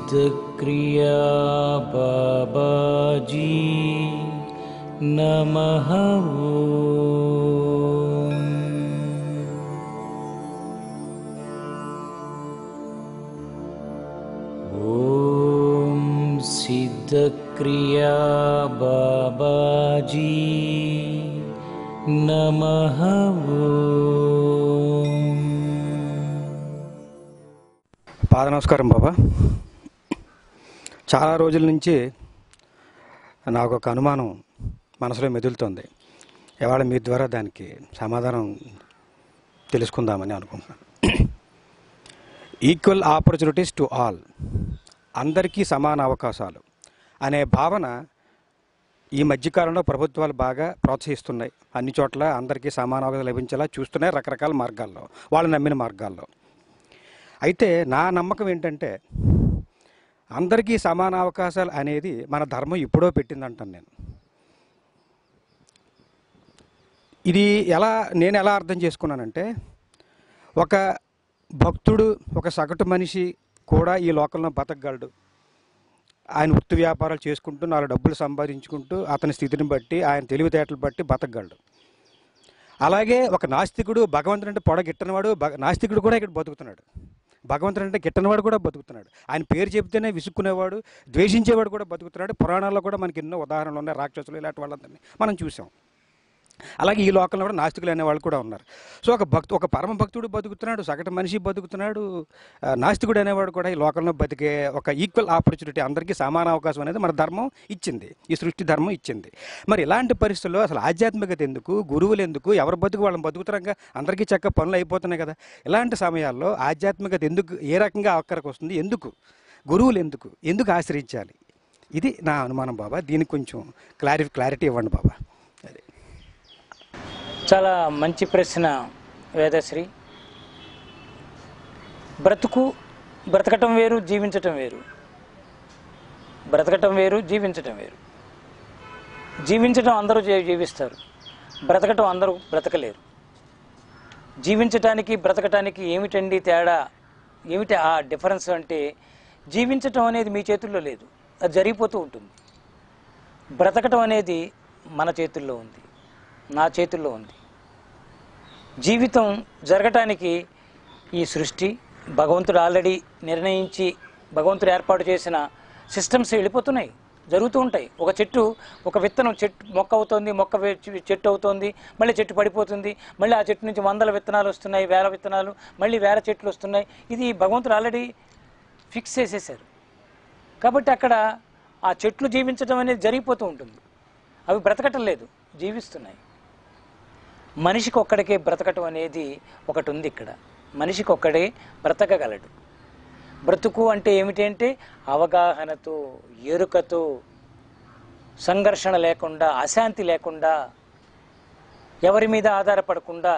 सिद्धक्रिया बाबाजी नमः ॐ। ॐ सिद्धक्रिया बाबाजी नमः ॐ। పాద నమస్కారం బాబా చాలా రోజుల నుంచి నాకు ఒక అనుమానం మనసులో మెదులుతోంది ఇవాళ మీ ద్వారా దానికి సమాధానం తెలుసుకుందామని అనుకుంటున్నాను ఈక్వల్ ఆపర్చునిటీస్ టు ఆల్ అందరికీ సమాన అవకాశాలు అనే భావన ఈ మధ్యకాలంలో ప్రభుత్వాలు బాగా ప్రోత్సహిస్తున్నాయి అన్ని చోట్ల అందరికీ సమాన అవకాశాలు లభించేలా చూస్తున్నాయి రకరకాల మార్గాల్లో వాళ్ళు నమ్మిన మార్గాల్లో అయితే నా నమ్మకం ఏంటంటే అందరికీ సమాన అవకాశాలు అనేది మన ధర్మం ఎప్పుడో పెట్టిందంటాను నేను ఇది ఎలా నేను ఎలా అర్థం చేసుకున్నానంటే ఒక భక్తుడు ఒక సగటు మనిషి కూడా ఈ లోకంలో బతకగలడు ఆయన వృత్తి వ్యాపారాలు చేసుకుంటూ నాలుగు డబ్బులు సంపాదించుకుంటూ అతని స్థితిని బట్టి ఆయన తెలివితేటలు బట్టి బతకగలడు అలాగే ఒక నాస్తికుడు భగవంతుడు అంటే పొడ గిట్టనివాడు భగ- నాస్తికుడు కూడా ఇక్కడ బతుకుతున్నాడు భగవంతుడు అంటే గిట్టనివాడు కూడా బతుకుతున్నాడు ఆయన పేరు చెబితేనే విసుక్కునేవాడు ద్వేషించేవాడు కూడా బతుకుతున్నాడు పురాణాల్లో కూడా మనకి ఎన్నో ఉదాహరణలు ఉన్నాయి రాక్షసులు ఇలాంటి వాళ్ళందరినీ మనం చూసాం అలాగే ఈ లోకంలో కూడా నాస్తికులు అనేవాళ్ళు కూడా ఉన్నారు సో ఒక భక్తు ఒక పరమ భక్తుడు బతుకుతున్నాడు సగటు మనిషి బతుకుతున్నాడు ఆ, నాస్తికుడు అనేవాడు కూడా ఈ లోకంలో బతికే ఒక ఈక్వల్ ఆపర్చునిటీ అందరికీ సమాన అవకాశం అనేది మన ధర్మం ఇచ్చింది ఈ సృష్టి ధర్మం ఇచ్చింది మరి ఇలాంటి పరిస్థితుల్లో అసలు ఆధ్యాత్మికత ఎందుకు గురువులు ఎందుకు ఎవరు బతుకు వాళ్ళని బతుకుతారంగా అందరికీ చక్క పనులు అయిపోతున్నాయి కదా ఇలాంటి సమయాల్లో ఆధ్యాత్మికత ఎందుకు ఏ రకంగా అక్కడికి వస్తుంది ఎందుకు గురువులు ఎందుకు ఎందుకు ఆశ్రయించాలి ఇది నా అనుమానం బాబా దీనికి కొంచెం క్లారి క్లారిటీ ఇవ్వండి బాబా అది చాలా మంచి ప్రశ్న వేదశ్రీ బ్రతుకు బ్రతకటం వేరు జీవించటం వేరు బ్రతకటం వేరు జీవించటం వేరు జీవించటం అందరూ జీ- జీవిస్తారు బ్రతకటం అందరూ బ్రతకలేరు జీవించటానికి బ్రతకటానికి ఏమిటండి తేడా ఏమిటి ఆ డిఫరెన్స్ అంటే జీవించటం అనేది మీ చేతుల్లో లేదు అది జరిగిపోతూ ఉంటుంది బ్రతకటం అనేది మన చేతుల్లో ఉంది నా చేతుల్లో ఉంది జీవితం జరగటానికి ఈ సృష్టి భగవంతుడు ఆల్రెడీ నిర్ణయించి భగవంతుడు ఏర్పాటు చేసిన సిస్టమ్స్ వెళ్ళిపోతున్నాయి జరుగుతూ ఉంటాయి ఒక చెట్టు ఒక విత్తనం చెట్టు మొక్క అవుతుంది మొక్క వే- చెట్టు అవుతుంది మళ్ళీ చెట్టు పడిపోతుంది మళ్ళీ ఆ చెట్టు నుంచి వందల విత్తనాలు వస్తున్నాయి వేల విత్తనాలు మళ్ళీ వేల చెట్లు వస్తున్నాయి ఇది భగవంతుడు ఆల్రెడీ ఫిక్స్ చేసేసారు కాబట్టి అక్కడ ఆ చెట్లు జీవించడం అనేది జరిగిపోతూ ఉంటుంది అవి బ్రతకటం లేదు జీవిస్తున్నాయి మనిషికి ఒక్కడికే బ్రతకటం అనేది ఒకటి ఉంది ఇక్కడ మనిషికి ఒక్కడే బ్రతకగలడు బ్రతుకు అంటే ఏమిటి అంటే అవగాహనతో ఎరుకతో సంఘర్షణ లేకుండా అశాంతి లేకుండా ఎవరి మీద ఆధారపడకుండా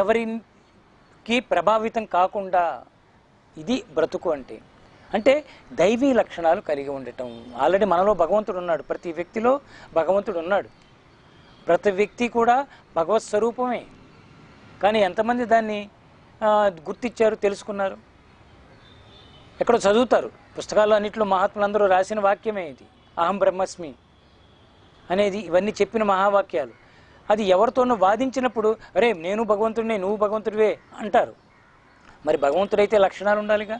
ఎవరికి ప్రభావితం కాకుండా ఇది బ్రతుకు అంటే అంటే దైవీ లక్షణాలు కలిగి ఉండటం ఆల్రెడీ మనలో భగవంతుడు ఉన్నాడు ప్రతి వ్యక్తిలో భగవంతుడు ఉన్నాడు ప్రతి వ్యక్తి కూడా భగవత్ స్వరూపమే కానీ ఎంతమంది దాన్ని ఆ, గుర్తించారు తెలుసుకున్నారు ఎక్కడో చదువుతారు పుస్తకాల్లో అన్నింటిలో మహాత్ములందరూ రాసిన వాక్యమే ఇది అహం బ్రహ్మస్మి అనేది ఇవన్నీ చెప్పిన మహావాక్యాలు అది ఎవరితోనో వాదించినప్పుడు అరే నేను భగవంతుడినే నువ్వు భగవంతుడివే అంటారు మరి భగవంతుడైతే లక్షణాలు ఉండాలిగా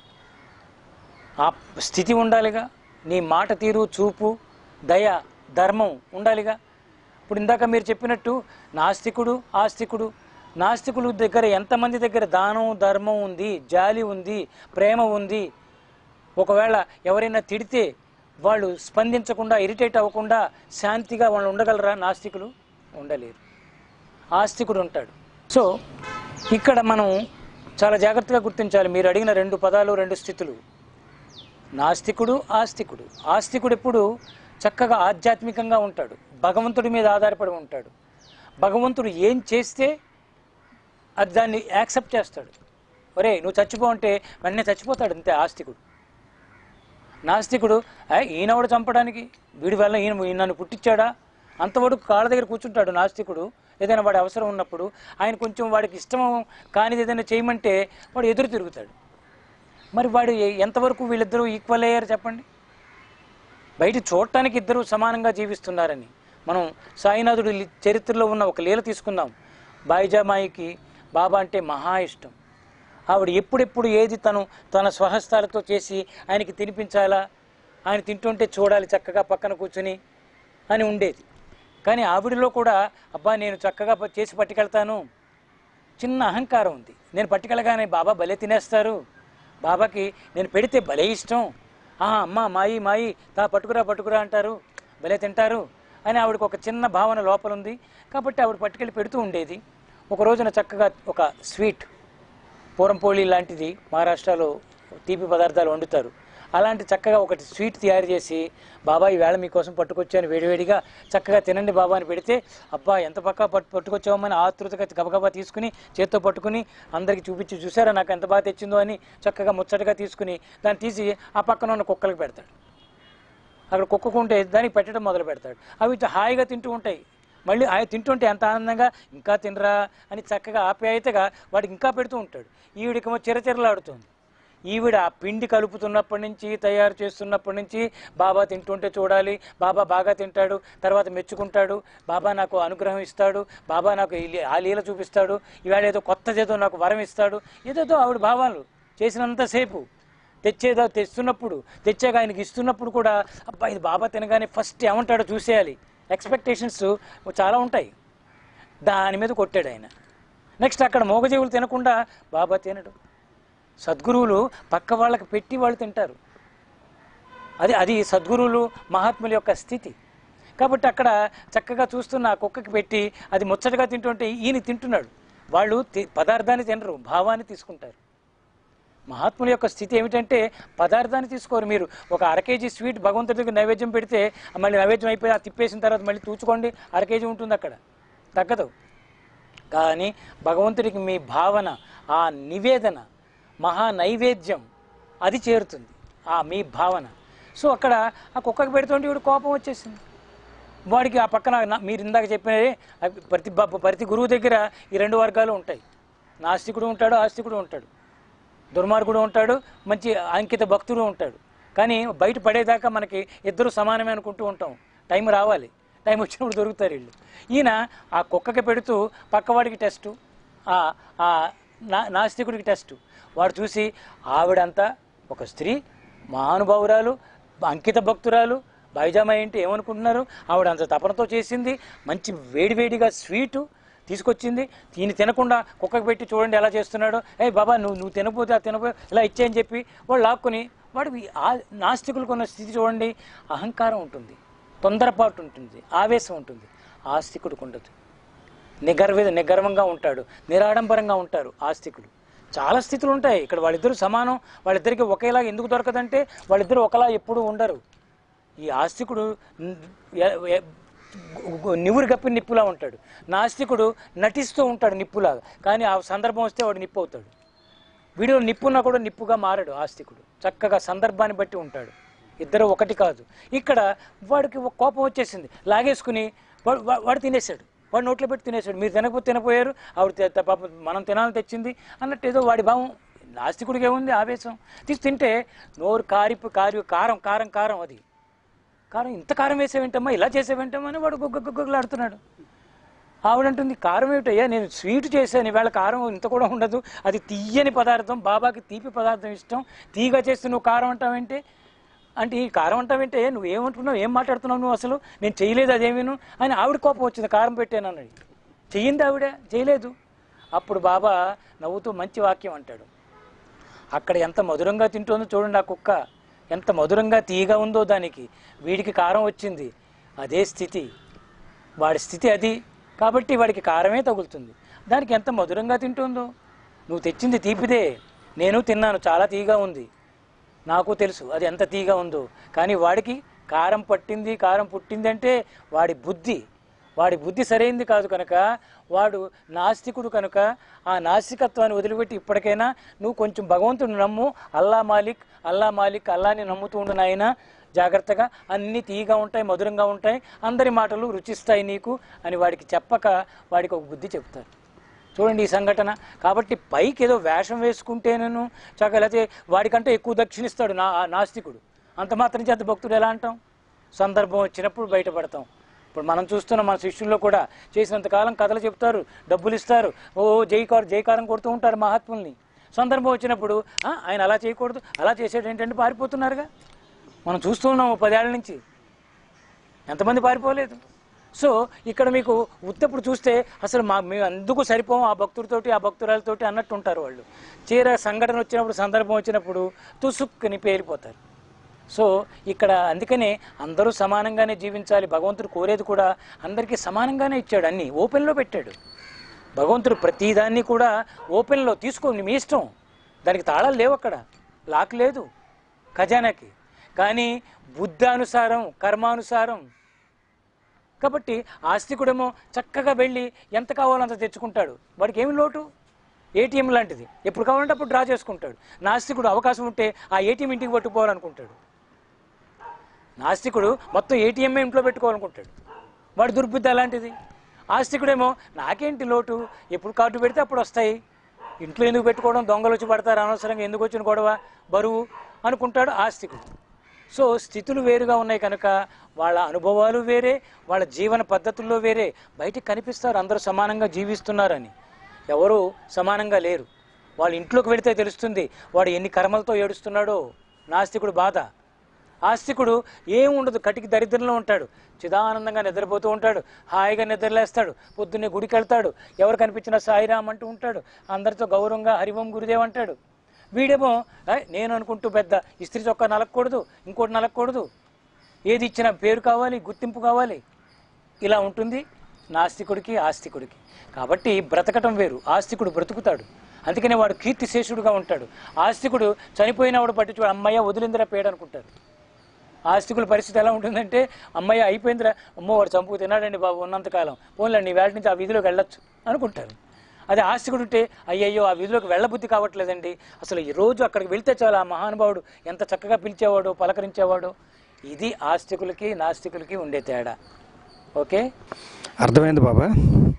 ఆ స్థితి ఉండాలిగా నీ మాట తీరు చూపు దయ ధర్మం ఉండాలిగా ఇప్పుడు ఇందాక మీరు చెప్పినట్టు నాస్తికుడు ఆస్తికుడు నాస్తికులు దగ్గర ఎంతమంది దగ్గర దానం ధర్మం ఉంది జాలి ఉంది ప్రేమ ఉంది ఒకవేళ ఎవరైనా తిడితే వాళ్ళు స్పందించకుండా ఇరిటేట్ అవ్వకుండా శాంతిగా వాళ్ళు ఉండగలరా నాస్తికులు ఉండలేరు ఆస్తికుడు ఉంటాడు సో ఇక్కడ మనం చాలా జాగ్రత్తగా గుర్తించాలి మీరు అడిగిన రెండు పదాలు రెండు స్థితులు నాస్తికుడు ఆస్తికుడు ఆస్తికుడు ఎప్పుడు చక్కగా ఆధ్యాత్మికంగా ఉంటాడు భగవంతుడి మీద ఆధారపడి ఉంటాడు భగవంతుడు ఏం చేస్తే అది దాన్ని యాక్సెప్ట్ చేస్తాడు ఒరే నువ్వు చచ్చిపో అంటే వెంటనే చచ్చిపోతాడు అంతే ఆస్తికుడు నాస్తికుడు "ఏ, ఈయనవాడు చంపడానికి వీడి వల్ల ఈయన ఈయన నన్ను పుట్టించాడా అంతవరకు కాళ్ళ దగ్గర కూర్చుంటాడు నాస్తికుడు ఏదైనా వాడి అవసరం ఉన్నప్పుడు ఆయన కొంచెం వాడికి ఇష్టం కానిది ఏదైనా చేయమంటే వాడు ఎదురు తిరుగుతాడు మరి వాడు ఏ- ఎంతవరకు వీళ్ళిద్దరూ ఈక్వల్ అయ్యారు చెప్పండి బయట చూడటానికి ఇద్దరు సమానంగా జీవిస్తున్నారని మనం సాయినాథుడి లి- చరిత్రలో ఉన్న ఒక లీల తీసుకుందాం బాయిజామాయికి బాబా అంటే మహా ఇష్టం ఆవిడ ఎప్పుడెప్పుడు ఏది తను తన స్వహస్తాలతో చేసి ఆయనకి తినిపించాలా ఆయన తింటుంటే చూడాలి చక్కగా పక్కన కూర్చుని అని ఉండేది కానీ ఆవిడలో కూడా అబ్బా నేను చక్కగా ప- చేసి పట్టుకెళ్తాను చిన్న అహంకారం ఉంది నేను పట్టుకెళ్ళగానే బాబా భలే తినేస్తారు బాబాకి నేను పెడితే భలే ఇష్టం ఆ అమ్మ మాయి మాయి తా పట్టుకురా పట్టుకురా అంటారు భలే తింటారు అని ఆవిడకి ఒక చిన్న భావన లోపల ఉంది కాబట్టి ఆవిడ పట్టుకెళ్ళి పెడుతూ ఉండేది ఒక రోజున చక్కగా ఒక స్వీట్ పూరంపోళి లాంటిది మహారాష్ట్రలో తీపి పదార్థాలు వండుతారు అలాంటి చక్కగా ఒకటి స్వీట్ తయారు చేసి బాబా ఈ వేళ మీకోసం పట్టుకొచ్చాను వేడివేడిగా చక్కగా తినండి బాబా అని పెడితే అబ్బా ఎంత పక్క పట్టు పట్టుకొచ్చామని ఆతృతగా గబగబా తీసుకుని చేత్తో పట్టుకుని అందరికి చూపించి చూసారా నాకు ఎంత బాగా తెచ్చిందో అని చక్కగా ముచ్చటగా తీసుకుని దాన్ని తీసి ఆ పక్కన ఉన్న కుక్కలకు పెడతాడు అక్కడ కుక్కకుంటే దానికి పెట్టడం మొదలు పెడతాడు అవి ఇట్లా హాయిగా తింటూ ఉంటాయి మళ్ళీ ఆయన తింటుంటే ఎంత ఆనందంగా ఇంకా తినరా అని చక్కగా ఆప్యాయతగా వాడికి ఇంకా పెడుతూ ఉంటాడు ఈవిడికేమో చిరచిరలాడుతుంది ఈవిడ ఆ పిండి కలుపుతున్నప్పటి నుంచి తయారు చేస్తున్నప్పటి నుంచి బాబా తింటుంటే చూడాలి బాబా బాగా తింటాడు తర్వాత మెచ్చుకుంటాడు బాబా నాకు అనుగ్రహం ఇస్తాడు బాబా నాకు ఈ లీ- ఆ లీల చూపిస్తాడు ఇవాళ ఏదో కొత్తదేదో నాకు వరం ఇస్తాడు ఏదేదో ఆవిడ భావాలు చేసినంతసేపు తెచ్చేదో తెస్తున్నప్పుడు తెచ్చాక ఆయనకి ఇస్తున్నప్పుడు కూడా అబ్బా ఇది బాబా తినగానే ఫస్ట్ ఏమంటాడో చూసేయాలి ఎక్స్పెక్టేషన్స్ చాలా ఉంటాయి దాని మీద కొట్టాడు ఆయన నెక్స్ట్ అక్కడ మోగజీవులు తినకుండా బాబా తినడు సద్గురువులు పక్క వాళ్ళకి పెట్టి వాళ్ళు తింటారు అది అది సద్గురువులు మహాత్ముల యొక్క స్థితి కాబట్టి అక్కడ చక్కగా చూస్తున్న ఆ కుక్కకి పెట్టి అది ముచ్చటగా తింటుంటే ఈయన తింటున్నాడు వాళ్ళు తి- పదార్థాన్ని తినరు భావాన్ని తీసుకుంటారు మహాత్ముల యొక్క స్థితి ఏమిటంటే పదార్థాన్ని తీసుకోరు మీరు ఒక అర కేజీ స్వీట్ భగవంతుడికి నైవేద్యం పెడితే మళ్ళీ నైవేద్యం అయిపోయి ఆ తిప్పేసిన తర్వాత మళ్ళీ తూచుకోండి అర కేజీ ఉంటుంది అక్కడ తగ్గదు కానీ భగవంతుడికి మీ భావన ఆ నివేదన మహా నైవేద్యం అది చేరుతుంది ఆ మీ భావన సో అక్కడ ఆ కుక్కకి పెడుతుంటే ఇప్పుడు కోపం వచ్చేసింది వాడికి ఆ పక్కన నా- మీరు ఇందాక చెప్పినది అవి ప్రతి బ- ప్రతి గురువు దగ్గర ఈ రెండు వర్గాలు ఉంటాయి నాస్తికుడు ఉంటాడు ఆస్తికుడు ఉంటాడు దుర్మార్గుడు ఉంటాడు మంచి అంకిత భక్తుడు ఉంటాడు కానీ బయట పడేదాకా మనకి ఇద్దరు సమానమే అనుకుంటూ ఉంటాం టైం రావాలి టైం వచ్చినప్పుడు దొరుకుతారు వీళ్ళు ఈయన ఆ కుక్కకి పెడుతూ పక్కవాడికి టెస్టు ఆ ఆ నా- నాస్తికుడికి టెస్టు వాడు చూసి ఆవిడంతా ఒక స్త్రీ మహానుభావురాలు అంకిత భక్తురాలు బైజామా ఏంటి ఏమనుకుంటున్నారు ఆవిడ అంత తపనతో చేసింది మంచి వేడివేడిగా స్వీటు తీసుకొచ్చింది దీన్ని తినకుండా కుక్కకు పెట్టి చూడండి ఎలా చేస్తున్నాడు ఏ బాబా నువ్వు నువ్వు తినకపోతే ఆ తినపో ఇలా ఇచ్చేయని చెప్పి వాడు లాక్కుని వాడు నాస్తికులకు ఉన్న స్థితి చూడండి అహంకారం ఉంటుంది తొందరపాటు ఉంటుంది ఆవేశం ఉంటుంది ఆస్తికుడికి ఉండదు నిగర్వ నిగర్వంగా ఉంటాడు నిరాడంబరంగా ఉంటారు ఆస్తికులు చాలా స్థితులు ఉంటాయి ఇక్కడ వాళ్ళిద్దరూ సమానం వాళ్ళిద్దరికి ఒకేలా ఎందుకు దొరకదంటే వాళ్ళిద్దరూ ఒకలా ఎప్పుడూ ఉండరు ఈ ఆస్తికుడు న్- ఎ- ఎ- గు- నివురు గప్పి నిప్పులా ఉంటాడు నాస్తికుడు నటిస్తూ ఉంటాడు నిప్పులాగా కానీ ఆ సందర్భం వస్తే వాడు నిప్పు అవుతాడు వీడియో నిప్పున్నా కూడా నిప్పుగా మారడు ఆస్తికుడు చక్కగా సందర్భాన్ని బట్టి ఉంటాడు ఇద్దరు ఒకటి కాదు ఇక్కడ వాడికి ఒక కోపం వచ్చేసింది లాగేసుకుని వాడు వా- వాడు తినేశాడు వాడు నోట్లో పెట్టి తినేశాడు మీరు తినకపోతే తినపోయారు ఆవిడ తే- తే- పాపం మనం తినాలని తెచ్చింది అన్నట్టు ఏదో వాడి భావం నాస్తికుడికి ఏముంది ఆవేశం తీసి తింటే నోరు కారిపు కారి కారం కారం కారం అది కారం ఇంత కారం వేసేవేంటమ్మా ఇలా చేసేవేంటమ్మా అని వాడు గుగ్గ గుగ్గలాడుతున్నాడు ఆవిడంటుంది కారం ఏమిటయ్యా నేను స్వీట్ చేశాను ఈవేళ కారం ఇంత కూడా ఉండదు అది తీయని పదార్థం బాబాకి తీపి పదార్థం ఇష్టం తీగా చేస్తే నువ్వు కారం అంటావేంటి అంటే ఈ కారం అంటావేంటే నువ్వు ఏమంటున్నావు ఏం మాట్లాడుతున్నావు నువ్వు అసలు నేను చేయలేదు అదేమీను అని ఆవిడ కోపం వచ్చింది కారం పెట్టాను అన్నది చెయ్యింది ఆవిడ చేయలేదు అప్పుడు బాబా నవ్వుతూ మంచి వాక్యం అంటాడు అక్కడ ఎంత మధురంగా తింటుందో చూడండి ఆ కుక్క ఎంత మధురంగా తీయగా ఉందో దానికి వీడికి కారం వచ్చింది అదే స్థితి వాడి స్థితి అది కాబట్టి వాడికి కారమే తగులుతుంది దానికి ఎంత మధురంగా తింటుందో నువ్వు తెచ్చింది తీపిదే నేను తిన్నాను చాలా తీగా ఉంది నాకు తెలుసు అది ఎంత తీగా ఉందో కానీ వాడికి కారం పట్టింది కారం పుట్టింది అంటే వాడి బుద్ధి వాడి బుద్ధి సరైంది కాదు కనుక వాడు నాస్తికుడు కనుక ఆ నాస్తికత్వాన్ని వదిలిపెట్టి ఇప్పటికైనా నువ్వు కొంచెం భగవంతుని నమ్ము అల్లా మాలిక్ అల్లా మాలిక్ అల్లాని నమ్ముతూ ఉండు నాయన జాగ్రత్తగా అన్నీ తీయగా ఉంటాయి మధురంగా ఉంటాయి అందరి మాటలు రుచిస్తాయి నీకు అని వాడికి చెప్పక వాడికి ఒక బుద్ధి చెప్తారు చూడండి ఈ సంఘటన కాబట్టి పైకి ఏదో వేషం వేసుకుంటేనను చక్కగా లేకపోతే వాడికంటే ఎక్కువ దక్షిణిస్తాడు నా ఆ నాస్తికుడు అంత మాత్రం చేత భక్తుడు ఎలా అంటాం సందర్భం వచ్చినప్పుడు బయటపడతాం ఇప్పుడు మనం చూస్తున్న మన శిష్యుల్లో కూడా చేసినంతకాలం కథలు చెప్తారు డబ్బులు ఇస్తారు ఓ జైకారు జైకారం కొడుతూ ఉంటారు మహాత్ముల్ని సందర్భం వచ్చినప్పుడు "ఆ, ఆయన అలా చేయకూడదు అలా చేసేది ఏంటంటే పారిపోతున్నారుగా మనం చూస్తూ ఉన్నాము పదేళ్ల నుంచి ఎంతమంది పారిపోలేదు సో ఇక్కడ మీకు ఉత్తప్పుడు చూస్తే అసలు మా మేము అందుకు సరిపోం ఆ భక్తుడితోటి ఆ భక్తురాలతోటి అన్నట్టు ఉంటారు వాళ్ళు చీర సంఘటన వచ్చినప్పుడు సందర్భం వచ్చినప్పుడు తుసుక్కుని పేలిపోతారు సో ఇక్కడ అందుకనే అందరూ సమానంగానే జీవించాలి భగవంతుడు కోరేది కూడా అందరికీ సమానంగానే ఇచ్చాడు అన్ని ఓపెన్లో పెట్టాడు భగవంతుడు ప్రతిదాన్ని కూడా ఓపెన్లో తీసుకోండి మీ ఇష్టం దానికి తాళాలు లేవు అక్కడ లాక్ లేదు ఖజానాకి కానీ బుద్ధానుసారం కర్మానుసారం కాబట్టి ఆస్తికుడేమో చక్కగా వెళ్ళి ఎంత కావాలో అంత తెచ్చుకుంటాడు వాడికి ఏమి లోటు ఏటీఎం లాంటిది ఎప్పుడు కావాలంటే అప్పుడు డ్రా చేసుకుంటాడు నాస్తికుడు అవకాశం ఉంటే ఆ ఏటీఎం ఇంటికి పట్టుకోవాలనుకుంటాడు నాస్తికుడు మొత్తం ఏటీఎం ఇంట్లో పెట్టుకోవాలనుకుంటాడు వాడి దుర్బుద్ధి అలాంటిది ఆస్తికుడేమో నాకేంటి లోటు ఎప్పుడు కార్డు పెడితే అప్పుడు వస్తాయి ఇంట్లో ఎందుకు పెట్టుకోవడం దొంగలు వచ్చి పడతారు అనవసరంగా ఎందుకు వచ్చిన గొడవ బరువు అనుకుంటాడు ఆస్తికుడు సో స్థితులు వేరుగా ఉన్నాయి కనుక వాళ్ళ అనుభవాలు వేరే వాళ్ళ జీవన పద్ధతుల్లో వేరే బయటికి కనిపిస్తారు అందరూ సమానంగా జీవిస్తున్నారని ఎవరు సమానంగా లేరు వాళ్ళ ఇంట్లోకి వెళితే తెలుస్తుంది వాడు ఎన్ని కర్మలతో ఏడుస్తున్నాడో నాస్తికుడు బాధ ఆస్తికుడు ఏం ఉండదు కటికి దరిద్రంలో ఉంటాడు చిదానందంగా నిద్రపోతూ ఉంటాడు హాయిగా నిద్రలేస్తాడు పొద్దున్నే గుడికి వెళ్తాడు ఎవరు కనిపించినా సాయిరామ్ అంటూ ఉంటాడు అందరితో గౌరవంగా హరివం గురుదేవ్ అంటాడు వీడేమో "ఏయ్, నేను అనుకుంటూ పెద్ద ఇస్త్రీ చొక్కా నలగకూడదు ఇంకోటి నలగకూడదు ఏది ఇచ్చినా పేరు కావాలి గుర్తింపు కావాలి ఇలా ఉంటుంది నాస్తికుడికి ఆస్తికుడికి కాబట్టి బ్రతకటం వేరు ఆస్తికుడు బ్రతుకుతాడు అందుకనే వాడు కీర్తిశేషుడుగా ఉంటాడు ఆస్తికుడు చనిపోయినవాడు పట్టించుకోడు అమ్మయ్య వదిలిందిరా పేడు అనుకుంటారు ఆస్తికుల పరిస్థితి ఎలా ఉంటుందంటే అమ్మయ్య అయిపోయిందిరా అమ్మో వాడు చంపుకు తిన్నాడండి బాబు ఉన్నంతకాలం పోన్లండి వేళ నుంచి ఆ వీధిలోకి వెళ్ళొచ్చు అనుకుంటారు అదే ఆస్తికుడు ఉంటే అయ్యయ్యో ఆ వీధిలోకి వెళ్ళబుద్ధి కావట్లేదండి అసలు ఈ రోజు అక్కడికి వెళ్తే చాలు ఆ మహానుభావుడు ఎంత చక్కగా పిలిచేవాడు పలకరించేవాడు ఇది ఆస్తికులకి నాస్తికులకి ఉండే తేడా ఓకే అర్థమైంది బాబా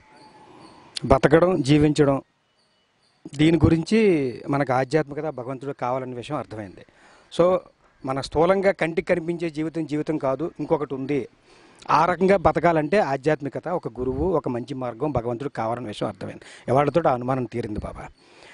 బతకడం జీవించడం దీని గురించి మనకు ఆధ్యాత్మికత భగవంతుడు కావాలనే విషయం అర్థమైంది సో మన స్థూలంగా కంటికి కనిపించే జీవితం జీవితం కాదు ఇంకొకటి ఉంది ఆ రకంగా బతకాలంటే ఆధ్యాత్మికత ఒక గురువు ఒక మంచి మార్గం భగవంతుడు కావాలనే విషయం అర్థమైంది ఎవరితో అనుమానం తీరింది బాబా